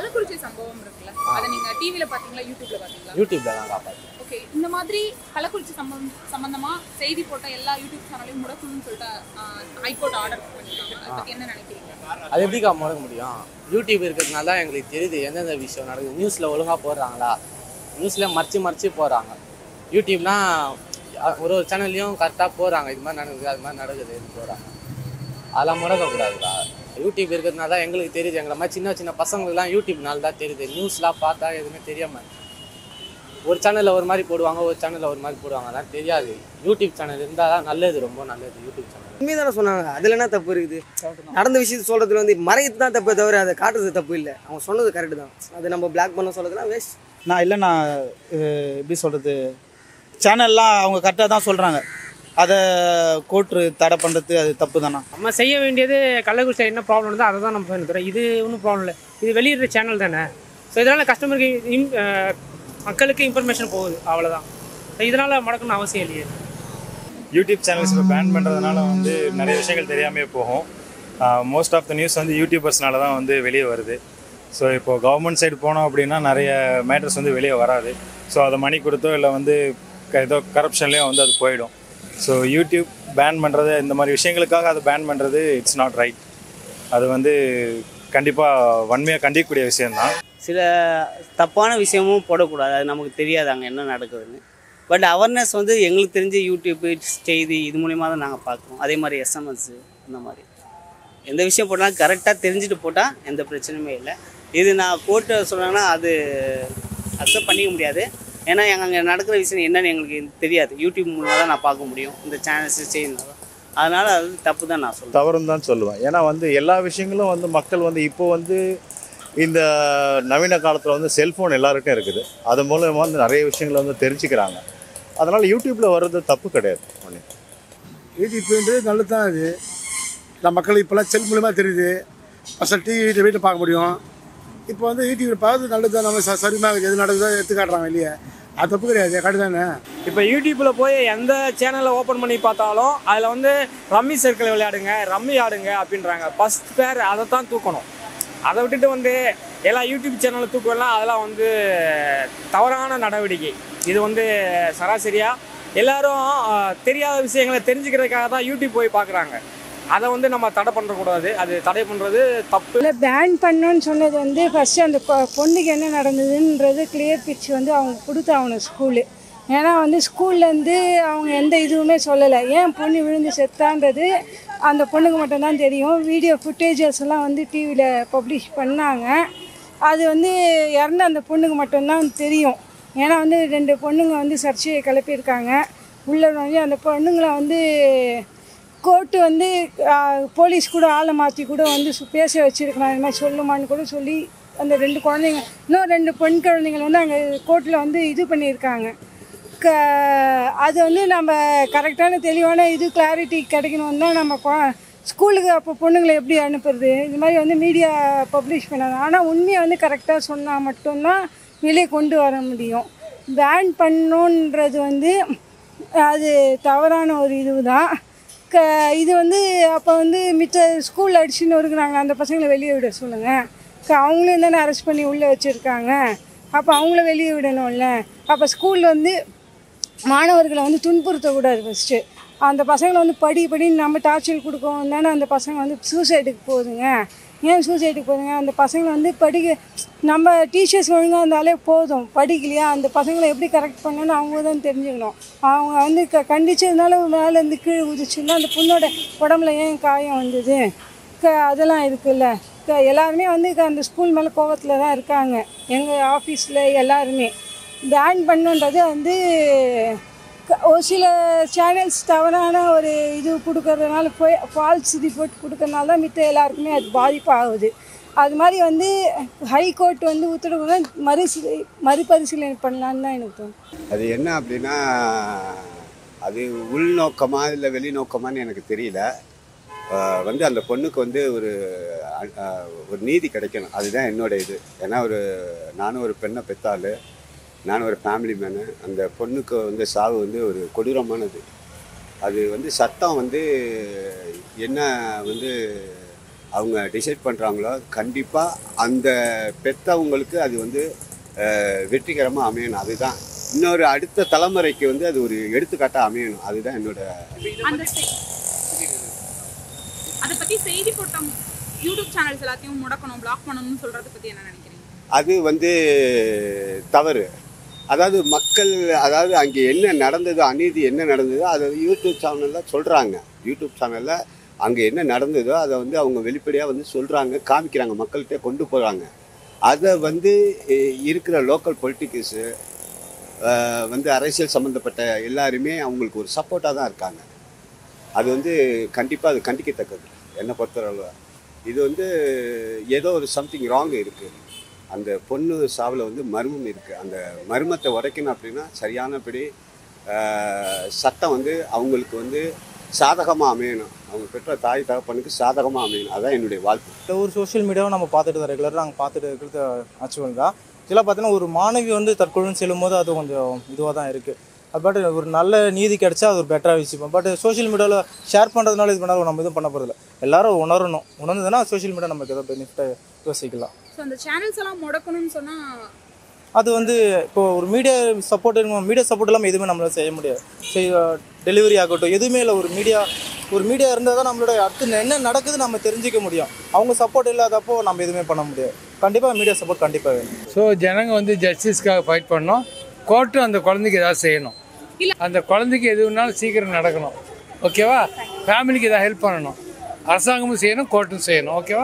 கள்ளக்குறிச்சி சம்பவம் இருக்குல்ல அதை நீங்க டிவில பாத்தீங்களா யூடியூப்ல பாத்தீங்களா யூடியூப்ல தான் காப்பாற்று ஓகே இந்த மாதிரி கள்ளக்குறிச்சி சம்பவம் சம்பந்தமா செய்தி போட்ட எல்லா யூடியூப் சேனலையும் முடக்கணும்னு சொல்லிட்டு ஹைகோர்ட் ஆர்டர் பண்ணிருக்காங்க அதை பத்தி என்ன நினைக்கிறீங்க அது எப்படிக்கா முடக்க முடியும் யூடியூப் இருக்கிறதுனால தான் எங்களுக்கு தெரியுது எந்தெந்த விஷயம் நடக்குது நியூஸில் ஒழுங்காக போடுறாங்களா நியூஸில் மறைச்சு மறைச்சு போடுறாங்க யூடியூப்னா அஹ், ஒரு ஒரு சேனல்லையும் கரெக்டாக போடுறாங்க இது மாதிரி நடக்குது அது மாதிரி நடக்குதுன்னு போடுறாங்க அதெல்லாம் முடக்கக்கூடாதுக்கா யூடியூப் இருக்கிறதுனால தான் எங்களுக்கு தெரியுது எங்களை மாதிரி சின்ன சின்ன பசங்களுக்குலாம் யூடியூப்னால தான் தெரியுது நியூஸ்லாம் பார்த்தா எதுவுமே தெரியாமல் ஒரு சேனலில் ஒரு மாதிரி போடுவாங்க ஒரு சேனலில் ஒரு மாதிரி போடுவாங்க அதெல்லாம் தெரியாது யூடியூப் சேனல் இருந்தால் தான் நல்லது ரொம்ப நல்லது யூடியூப் சேனல் உண்மையை தானே சொன்னாங்க அதில் என்ன தப்பு இருக்குது நடந்த விஷயத்தை சொல்கிறதுல வந்து மறைத்து தான் தப்பே தவிர அதை காட்டுறது தப்பு இல்லை அவங்க சொன்னது கரெக்டு தான் அது நம்ம பிளாக் பண்ண சொல்கிறதுலாம் வேஸ்ட் நான் இல்லை நான் அஹ், எப்படி சொல்கிறது சேனல்லாம் அவங்க கரெக்டாக தான் சொல்கிறாங்க அதை கோர்ட்டு தடை பண்ணுறது அது தப்பு தானா நம்ம செய்ய வேண்டியது கள்ளக்குறிச்சி என்ன ப்ராப்ளம் இருந்தோ அதை தான் நம்ம பண்ண தரோம் இது ஒன்றும் ப்ராப்ளம் இல்லை இது வெளியிடுற சேனல் தானே ஸோ இதனால் கஸ்டமருக்கு இன் அஹ், மக்களுக்கு இன்ஃபர்மேஷன் போகுது அவ்வளோதான் ஸோ இதனால் முடக்கணும்னு அவசியம் இல்லையே யூடியூப் சேனல்ஸ் இப்போ பேன் பண்ணுறதுனால வந்து நிறைய விஷயங்கள் தெரியாமே போகும் மோஸ்ட் ஆஃப் த நியூஸ் வந்து யூடியூபர்ஸ்னால தான் வந்து வெளியே வருது ஸோ இப்போ கவர்மெண்ட் சைடு போனோம் அப்படின்னா நிறைய மேட்டர்ஸ் வந்து வெளியே வராது ஸோ அதை மணி கொடுத்தோ இல்லை வந்து க- ஏதோ கரப்ஷன்லேயும் வந்து அது போயிடும் ஸோ யூடியூப் பேன் பண்ணுறது இந்த மாதிரி விஷயங்களுக்காக அதை பேன் பண்ணுறது இட்ஸ் நாட் ரைட் அது வந்து கண்டிப்பாக வன்மையாக கண்டிக்கக்கூடிய விஷயம்தான் சில தப்பான விஷயமும் போடக்கூடாது அது நமக்கு தெரியாது அங்கே என்ன நடக்குதுன்னு பட் அவேர்னஸ் வந்து எங்களுக்கு தெரிஞ்ச யூடியூப்பு செய்தி இது மூலிமா தான் நாங்கள் பார்க்குறோம் அதே மாதிரி எஸ்எம்எஸ்ஸு இந்த மாதிரி எந்த விஷயம் போட்டாலும் கரெக்டாக தெரிஞ்சுட்டு போட்டால் எந்த பிரச்சனையுமே இல்லை இது நான் கோர்ட்டு சொல்கிறேன்னா அது அக்செப்ட் பண்ணிக்க முடியாது ஏன்னா எங்க அங்கே நடக்கிற விஷயம் என்னன்னு எங்களுக்கு தெரியாது யூடியூப் மூலமாக தான் நான் பார்க்க முடியும் இந்த சேனல்ஸ் செய்யணும் அதனால் அது தப்பு தான் நான் சொல்லுவேன் தவறுன்னு தான் சொல்லுவேன் ஏன்னா வந்து எல்லா விஷயங்களும் வந்து மக்கள் வந்து இப்போ வந்து இந்த நவீன காலத்தில் வந்து செல்ஃபோன் எல்லாருக்கும் இருக்குது அது மூலமாக வந்து நிறைய விஷயங்களை வந்து தெரிஞ்சுக்கிறாங்க அதனால் யூடியூப்பில் வர்றது தப்பு கிடையாது ஒன்று யூடியூப்ன்றது நல்லது தான் அது நம்ம மக்கள் இப்போல்லாம் செல் மூலிமா தெரியுது ஃபஸ்ட்டு டிவி வீட்டில் பார்க்க முடியும் இப்போ வந்து யூடியூப்பில் பார்த்து நல்லது தான் நம்ம ச சரிமாக எது நடக்குதோ எடுத்து காட்டுறாங்க வெளியே அது தப்பு கிடையாது கரெக்டு தானே இப்போ யூடியூப்பில் போய் எந்த சேனலை ஓப்பன் பண்ணி பார்த்தாலும் அதில் வந்து ரம்மி சர்க்கிள் விளையாடுங்க ரம்மி ஆடுங்க அப்படின்றாங்க ஃபஸ்ட் பேர் அதை தான் தூக்கணும் அதை விட்டுட்டு வந்து எல்லா யூடியூப் சேனலை தூக்கலாம் அதெல்லாம் வந்து தவறான நடவடிக்கை இது வந்து சராசரியாக எல்லாரும் ஆஹ், தெரியாத விஷயங்களை தெரிஞ்சுக்கிறதுக்காக தான் யூடியூப் போய் பார்க்குறாங்க அதை வந்து நம்ம தடை பண்ணக்கூடாது அது தடை பண்ணுறது தப்பு இல்லை பேன் பண்ணோன்னு சொன்னது வந்து ஃபஸ்ட்டு அந்த பொ- பொண்ணுக்கு என்ன நடந்ததுன்றது கிளியர் பிக்ச் வந்து அவங்க கொடுத்தாகணும் ஸ்கூலு ஏன்னா வந்து ஸ்கூல்லேருந்து அவங்க எந்த இதுவுமே சொல்லலை ஏன் பொண்ணு விழுந்து செத்தான்றது அந்த பொண்ணுக்கு மட்டும்தான் தெரியும் வீடியோ ஃபுட்டேஜஸ் எல்லாம் வந்து டிவியில் பப்ளிஷ் பண்ணாங்க அது வந்து இறந்த அந்த பொண்ணுக்கு மட்டும்தான் தெரியும் ஏன்னா வந்து ரெண்டு பொண்ணுங்க வந்து சர்ச்சையை கிளப்பியிருக்காங்க உள்ள வந்து அந்த பொண்ணுங்களை வந்து கோர்ட்டு வந்து ஆ, போலீஸ் கூட ஆளை மாற்றி கூட வந்து சு- பேச வச்சுருக்கலாம் இது மாதிரி சொல்லுமான்னு கூட சொல்லி அந்த ரெண்டு குழந்தைங்க இன்னும் ரெண்டு பெண் குழந்தைங்க வந்து அங்கே கோர்ட்டில் வந்து இது பண்ணியிருக்காங்க க அது வந்து நம்ம கரெக்டான தெளிவான இது கிளாரிட்டி கிடைக்கணும் தான் நம்ம கொ- ஸ்கூலுக்கு அப்போ பொண்ணுங்களை எப்படி அனுப்புறது இது மாதிரி வந்து மீடியா பப்ளிஷ் பண்ணாங்க ஆனால் உண்மையை வந்து கரெக்டாக சொன்னால் மட்டும்தான் வெளியே கொண்டு வர முடியும் பேன் பண்ணணுன்றது வந்து அது தவறான ஒரு இதுதான் க இது வந்து அப்போ வந்து மிச்ச ஸ்கூல் அடிச்சுன்னு இருக்கிறாங்க அந்த பசங்களை வெளியே விட சொல்லுங்கள் க அவங்களையும் தானே அரெஸ்ட் பண்ணி உள்ளே வச்சுருக்காங்க அப்போ அவங்கள வெளியே விடணும்ல அப்போ ஸ்கூல் வந்து மாணவர்களை வந்து துன்புறுத்தக்கூடாது ஃபஸ்ட்டு அந்த பசங்களை வந்து படி படின்னு நம்ம டார்ச்சர் கொடுக்கவும் தானே அந்த பசங்க வந்து சூசைடுக்கு போகுதுங்க ஏன் சூசைடுக்கு போகுதுங்க அந்த பசங்களை வந்து படிக்க நம்ம டீச்சர்ஸ் ஒழுங்காக இருந்தாலே போதும் படிக்கலையா அந்த பசங்களை எப்படி கரெக்ட் பண்ணணும்னு அவங்க தான் தெரிஞ்சுக்கணும் அவங்க வந்து க கண்டிச்சதுனால மேலே இருந்து கீழே குதிச்சுன்னா அந்த பொண்ணோட உடம்புல ஏன் காயம் வந்தது க அதெல்லாம் இருக்குல்ல க எல்லாருமே வந்து க- அந்த ஸ்கூல் மேலே கோவத்தில் தான் இருக்காங்க எங்கள் ஆஃபீஸில் எல்லாருமே பேன் பண்ணுன்றது வந்து க- ஒரு சில சேனல்ஸ் தவறான ஒரு இது கொடுக்கறதுனால போய் ஃபால்ஸ் ரிப்போர்ட் கொடுக்கறனால தான் மித்த எல்லாருக்குமே அது பாதிப்பாகுது அது மாதிரி வந்து ஹைகோர்ட் வந்து உத்தரவு மறுசி மறுபரிசீலனை பண்ணலான்னு தான் எனக்கு தோணும் அது என்ன அப்படின்னா அது உள்நோக்கமா இல்லை வெளிநோக்கமான்னு எனக்கு தெரியல ஆஹ் வந்து அந்த பொண்ணுக்கு வந்து ஒரு அ- ஆஹ் ஒரு நீதி கிடைக்கணும் அதுதான் என்னோட இது ஏன்னா ஒரு நானும் ஒரு பெண்ணை பெத்தாள் நானும் ஒரு ஃபேமிலி மேனு அந்த பொண்ணுக்கு வந்து சாவு வந்து ஒரு கொடூரமானது அது வந்து சட்டம் வந்து என்ன வந்து அவங்க டிசைட் பண்ணுறாங்களோ கண்டிப்பாக அந்த பெற்றவங்களுக்கு அது வந்து வெற்றிகரமாக அமையணும் அதுதான் இன்னொரு அடுத்த தலைமுறைக்கு வந்து அது ஒரு எடுத்துக்காட்டாக அமையணும் அதுதான் என்னோட அந்த செய்- அதை பத்தி செய்தி போட்ட யூடியூப் சேனல்ஸ் எல்லாத்தையும் முடக்கணும் பிளாக் பண்ணணும்னு சொல்றதை பத்தி என்ன நினைக்கிறீங்க அது வந்து தவறு அதாவது மக்கள் அதாவது அங்கே என்ன நடந்ததோ அநீதி என்ன நடந்ததோ அதை யூடியூப் சேனலில் சொல்கிறாங்க யூடியூப் சேனலில் அங்கே என்ன நடந்ததோ அதை வந்து அவங்க வெளிப்படையாக வந்து சொல்கிறாங்க காமிக்கிறாங்க மக்கள்கிட்ட கொண்டு போகிறாங்க அதை வந்து இ- இருக்கிற லோக்கல் பொலிட்டிக்கல்ஸு வந்து அரசியல் சம்மந்தப்பட்ட எல்லாருமே அவங்களுக்கு ஒரு சப்போர்ட்டாக தான் இருக்காங்க அது வந்து கண்டிப்பாக அது கண்டிக்கத்தக்கது என்னை பொறுத்தளவு இது வந்து ஏதோ ஒரு சம்திங் ராங் இருக்குது அந்த பொண்ணு சாவில் வந்து மர்மம் இருக்குது அந்த மர்மத்தை உடைக்கணும் அப்படின்னா சரியானபடி ஆஹ், சட்டம் வந்து அவங்களுக்கு வந்து சாதகமாக அமையணும் அவங்க பெற்ற தாய் தகப்பனுக்கு சாதகமாக அமையணும் அதான் என்னுடைய வாழ்த்து இந்த ஒரு சோஷியல் மீடியாவை நம்ம பார்த்துட்டு தான் ரெகுலராக நாங்கள் பார்த்துட்டு இருக்கிறது ஆக்சுவல் தான் இதெல்லாம் பார்த்தீங்கன்னா ஒரு மாணவி வந்து தற்கொலைன்னு செல்லும்போது அது கொஞ்சம் இதுவாக தான் இருக்குது பட் ஒரு நல்ல நீதி கிடைச்சா அது ஒரு பெட்டராக வச்சுப்போம் பட் சோஷியல் மீடியாவில் ஷேர் பண்ணுறதுனால இது பண்ணாலும் நம்ம எதுவும் பண்ண போகிறதில்ல எல்லாரும் உணரணும் உணர்ந்ததுன்னா சோஷியல் மீடியா நமக்கு ஏதோ பெனிஃபிட்டாக யோசிக்கலாம் ஸோ அந்த சேனல்ஸ் எல்லாம் முடக்கணும்னு சொன்னா அது வந்து இப்போ ஒரு மீடியா சப்போர்ட் மீடியா சப்போர்ட் இல்லாமல் எதுவுமே நம்மளால செய்ய முடியாது செய்ய டெலிவரி ஆகட்டும் எதுவுமே இல்லை ஒரு மீடியா ஒரு மீடியா இருந்தால் தான் நம்மளோட அடுத்து என்ன நடக்குது நம்ம தெரிஞ்சுக்க முடியும் அவங்க சப்போர்ட் இல்லாதப்போ நம்ம எதுவுமே பண்ண முடியாது கண்டிப்பாக மீடியா சப்போர்ட் கண்டிப்பாக வேணும் ஸோ ஜனங்க வந்து ஜஸ்டிஸ்க்காக ஃபைட் பண்ணோம் கோர்ட்டு அந்த குழந்தைக்கு ஏதாவது செய்யணும் அந்த குழந்தைக்கு எது வேணாலும் சீக்கிரம் நடக்கணும் ஓகேவா ஃபேமிலிக்கு ஏதாவது ஹெல்ப் பண்ணணும் அரசாங்கமும் செய்யணும் கோர்ட்டும் செய்யணும் ஓகேவா